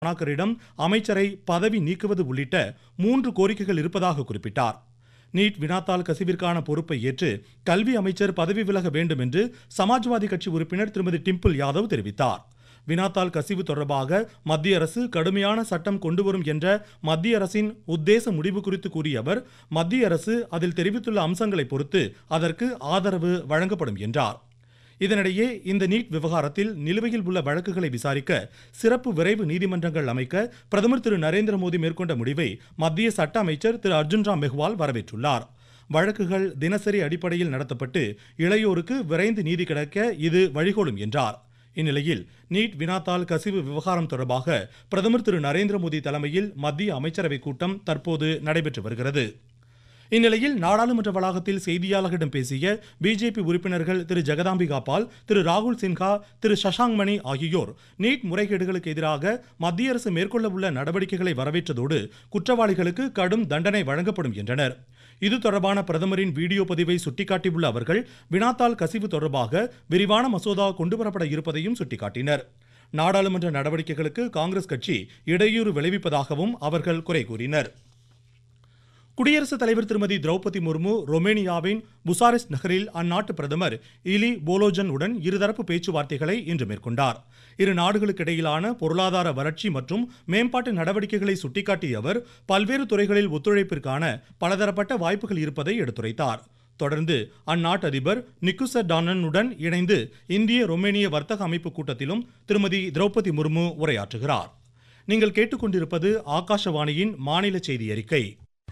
மாணாக்கரிடம் அமைச்சரை பதவி நீக்குவது உள்ளிட்ட மூன்று கோரிக்கைகள் இருப்பதாக குறிப்பிட்டார் நீட் வினாத்தாள் கசிவிற்கான பொறுப்பை ஏற்று கல்வி அமைச்சர் பதவி விலக வேண்டும் என்று சமாஜ்வாதி கட்சி உறுப்பினர் திருமதி டிம்பிள் யாதவ் தெரிவித்தார் வினாத்தாள் கசிவு தொடர்பாக மத்திய அரசு கடுமையான சட்டம் கொண்டு வரும் என்ற மத்திய அரசின் உத்தேச முடிவு குறித்து கூறிய அவர் மத்திய அரசு அதில் தெரிவித்துள்ள அம்சங்களை பொறுத்து அதற்கு ஆதரவு வழங்கப்படும் என்றார் இதனிடையே இந்த நீட் விவகாரத்தில் நிலுவையில் உள்ள வழக்குகளை விசாரிக்க சிறப்பு விரைவு நீதிமன்றங்கள் அமைக்க பிரதமர் திரு நரேந்திர மோடி மேற்கொண்ட முடிவை மத்திய சட்ட அமைச்சர் திரு அர்ஜுன் ராம் மெஹ்வால் வரவேற்றுள்ளார் வழக்குகள் தினசரி அடிப்படையில் நடத்தப்பட்டு இளையோருக்கு விரைந்து நீதி கிடைக்க இது வழிகோலும் என்றார் இந்நிலையில் நீட் வினாத்தாள் கசிவு விவகாரம் தொடர்பாக பிரதமர் திரு நரேந்திர மோடி தலைமையில் மத்திய அமைச்சரவைக் கூட்டம் தற்போது நடைபெற்று வருகிறது இந்நிலையில் நாடாளுமன்ற வளாகத்தில் செய்தியாளர்களிடம் பேசிய பிஜேபி உறுப்பினர்கள் திரு ஜெகதாம்பிகா பால் திரு ராகுல் சின்ஹா திரு சஷாங்க் மணி ஆகியோர் நீட் முறைகேடுகளுக்கு எதிராக மத்திய அரசு மேற்கொள்ள உள்ள நடவடிக்கைகளை வரவேற்றதோடு குற்றவாளிகளுக்கு கடும் தண்டனை வழங்கப்படும் என்றனர் இது தொடர்பான பிரதமரின் வீடியோ பதிவை சுட்டிக்காட்டியுள்ள அவர்கள் வினாத்தாள் கசிவு தொடர்பாக விரிவான மசோதா கொண்டுவரப்பட இருப்பதையும் சுட்டிக்காட்டினர் நாடாளுமன்ற நடவடிக்கைகளுக்கு காங்கிரஸ் கட்சி இடையூறு விளைவிப்பதாகவும் அவர்கள் குறை கூறினர் குடியரசுத் தலைவர் திருமதி திரௌபதி முர்மு ரொமேனியாவின் புசாரெஸ்ட் நகரில் அந்நாட்டு பிரதமர் இலி போலோஜன் உடன் இருதரப்பு பேச்சுவார்த்தைகளை இன்று மேற்கொண்டார் இரு நாடுகளுக்கிடையிலான பொருளாதார வளர்ச்சி மற்றும் மேம்பாட்டு நடவடிக்கைகளை சுட்டிக்காட்டிய அவர் பல்வேறு துறைகளில் ஒத்துழைப்பிற்கான பலதரப்பட்ட வாய்ப்புகள் இருப்பதை எடுத்துரைத்தார் தொடர்ந்து அந்நாட்டு அதிபர் நிக்குசர் டானனுடன் இணைந்து இந்திய ரொமேனிய வர்த்தக அமைப்பு கூட்டத்திலும் திருமதி திரௌபதி முர்மு உரையாற்றுகிறார் நீங்கள் கேட்டுக்கொண்டிருப்பது ஆகாஷவாணியின் மாநில செய்தி அறிக்கை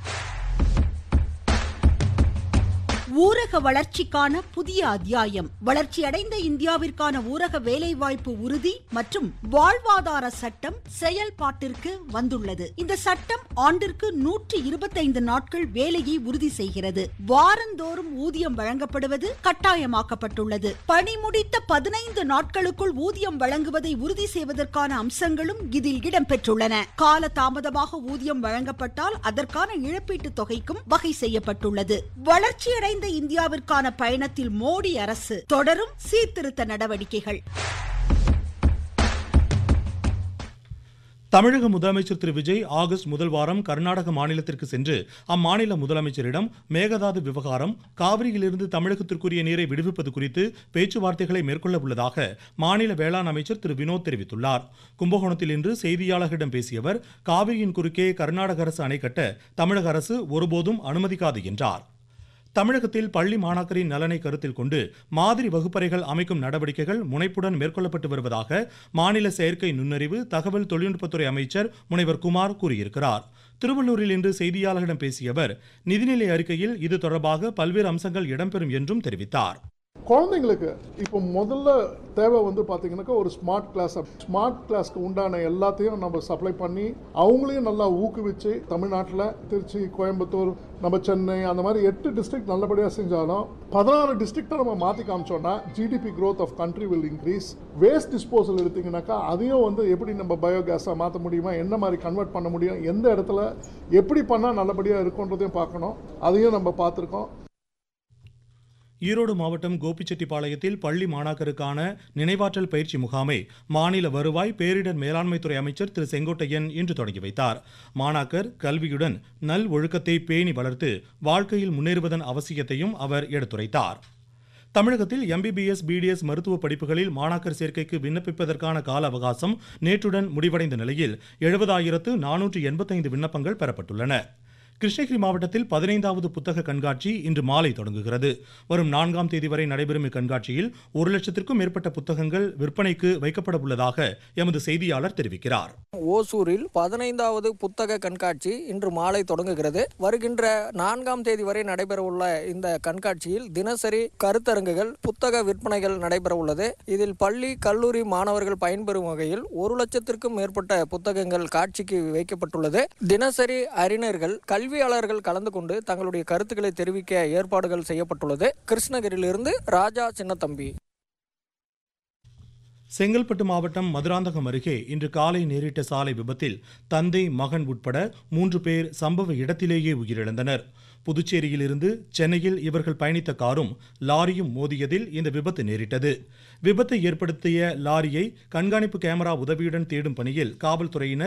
ஊரக வளர்ச்சிக்கான புதிய அத்தியாயம் வளர்ச்சியடைந்த இந்தியாவிற்கான ஊரக வேலைவாய்ப்பு உறுதி மற்றும் வாழ்வாதார சட்டம் செயல்பாட்டிற்கு வந்துள்ளது இந்த சட்டம் ஆண்டிற்கு நூற்றி இருபத்தைந்து நாட்கள் வேலையை உறுதி செய்கிறது வாரந்தோறும் ஊதியம் வழங்கப்படுவது கட்டாயமாக்கப்பட்டுள்ளது பணி முடித்த பதினைந்து நாட்களுக்குள் ஊதியம் வழங்குவதை உறுதி செய்வதற்கான அம்சங்களும் இதில் இடம்பெற்றுள்ளன கால தாமதமாக ஊதியம் வழங்கப்பட்டால் அதற்கான இழப்பீட்டுத் தொகைக்கும் வகை செய்யப்பட்டுள்ளது வளர்ச்சியடைந்த இந்தியாவிற்கான பயணத்தில் மோடி அரசு தொடரும் சீர்திருத்த நடவடிக்கைகள் தமிழக முதலமைச்சர் திரு விஜய் ஆகஸ்ட் முதல் வாரம் கர்நாடக மாநிலத்திற்கு சென்று அம்மாநில முதலமைச்சரிடம் மேகதாது விவகாரம் காவிரியிலிருந்து தமிழகத்திற்குரிய நீரை விடுவிப்பது குறித்து பேச்சுவார்த்தைகளை மேற்கொள்ள உள்ளதாக மாநில வேளாண் அமைச்சர் திரு வினோத் தெரிவித்துள்ளார் கும்பகோணத்தில் இன்று செய்தியாளர்களிடம் பேசிய அவர் காவிரியின் குறுக்கே கர்நாடக அரசு அணை கட்ட தமிழக அரசு ஒருபோதும் அனுமதிக்காது என்றார் தமிழகத்தில் பள்ளி மாணாக்கரின் நலனை கருத்தில் கொண்டு மாதிரி வகுப்பறைகள் அமைக்கும் நடவடிக்கைகள் முனைப்புடன் மேற்கொள்ளப்பட்டு வருவதாக மாநில செயற்கை நுண்ணறிவு தகவல் தொழில்நுட்பத்துறை அமைச்சர் முனைவர் குமார் கூறியிருக்கிறார் திருவள்ளூரில் இன்று செய்தியாளர்களிடம் பேசிய அவர் நிதிநிலை அறிக்கையில் இது தொடர்பாக பல்வேறு அம்சங்கள் இடம்பெறும் என்றும் தெரிவித்தார் குழந்தைங்களுக்கு இப்போ முதல்ல தேவை வந்து பார்த்தீங்கன்னாக்கா ஒரு ஸ்மார்ட் கிளாஸ் ஸ்மார்ட் கிளாஸ்க்கு உண்டான எல்லாத்தையும் நம்ம சப்ளை பண்ணி அவங்களையும் நல்லா ஊக்குவிச்சு தமிழ்நாட்டில் திருச்சி கோயம்புத்தூர் நம்ம சென்னை அந்த மாதிரி எட்டு டிஸ்ட்ரிக்ட் நல்லபடியாக செஞ்சாலும் பதினாறு டிஸ்ட்ரிக்டை நம்ம மாற்றி காமிச்சோம்னா GDP growth of country will increase waste disposal எடுத்தீங்கன்னாக்கா அதையும் வந்து எப்படி நம்ம பயோகேஸாக மாற்ற முடியுமா என்ன மாதிரி கன்வெர்ட் பண்ண முடியும் எந்த இடத்துல எப்படி பண்ணால் நல்லபடியாக இருக்குன்றதையும் பார்க்கணும் அதையும் நம்ம பார்த்துருக்கோம் ஈரோடு மாவட்டம் கோபிச்செட்டிப்பாளையத்தில் பள்ளி மாணாக்கருக்கான நினைவாற்றல் பயிற்சி முகாமை மாநில வருவாய் பேரிடர் மேலாண்மைத்துறை அமைச்சர் திரு செங்கோட்டையன் இன்று தொடங்கி வைத்தார் மாணாக்கர் கல்வியுடன் நல் ஒழுக்கத்தை பேணி வளர்த்து வாழ்க்கையில் முன்னேறுவதன் அவசியத்தையும் அவர் எடுத்துரைத்தார் தமிழகத்தில் எம்பிபிஎஸ் பிடிஎஸ் மருத்துவ படிப்புகளில் மாணாக்கர் சேர்க்கைக்கு விண்ணப்பிப்பதற்கான கால அவகாசம் நேற்றுடன் முடிவடைந்த நிலையில் எழுபதாயிரத்து நானூற்று எண்பத்தைந்து விண்ணப்பங்கள் பெறப்பட்டுள்ளன கிருஷ்ணகிரி மாவட்டத்தில் பதினைந்தாவது புத்தக கண்காட்சி இன்று மாலை தொடங்குகிறது வரும் நான்காம் தேதி வரை நடைபெறும் இக்கண்காட்சியில் ஒரு லட்சத்திற்கும் மேற்பட்ட புத்தகங்கள் விற்பனைக்கு வைக்கப்பட உள்ளதாக எமது செய்தியாளர் தெரிவிக்கிறார் ஓசூரில் பதினைந்தாவது புத்தக கண்காட்சி இன்று மாலை தொடங்குகிறது வருகின்ற நான்காம் தேதி வரை நடைபெறவுள்ள இந்த கண்காட்சியில் தினசரி கருத்தரங்குகள் புத்தக விற்பனைகள் நடைபெற உள்ளது இதில் பள்ளி கல்லூரி மாணவர்கள் பயன்பெறும் வகையில் ஒரு லட்சத்திற்கும் மேற்பட்ட புத்தகங்கள் காட்சிக்கு வைக்கப்பட்டுள்ளது தினசரி அறிஞர்கள் கல்வியாளர்கள் கலந்து கொண்டு தங்களுடைய கருத்துக்களை தெரிவிக்க ஏற்பாடுகள் செய்யப்பட்டுள்ளது கிருஷ்ணகிரியிலிருந்து ராஜா சின்னத்தம்பி செங்கல்பட்டு மாவட்டம் மதுராந்தகம் அருகே இன்று காலை நேரிட்ட சாலை விபத்தில் தந்தை மகன் உட்பட மூன்று பேர் சம்பவ இடத்திலேயே உயிரிழந்தனர் புதுச்சேரியிலிருந்து சென்னையில் இவர்கள் பயணித்த காரும் லாரியும் மோதியதில் இந்த விபத்து நேரிட்டது விபத்தை ஏற்படுத்திய லாரியை கண்காணிப்பு கேமரா உதவியுடன் தேடும் பணியில் காவல்துறையினர்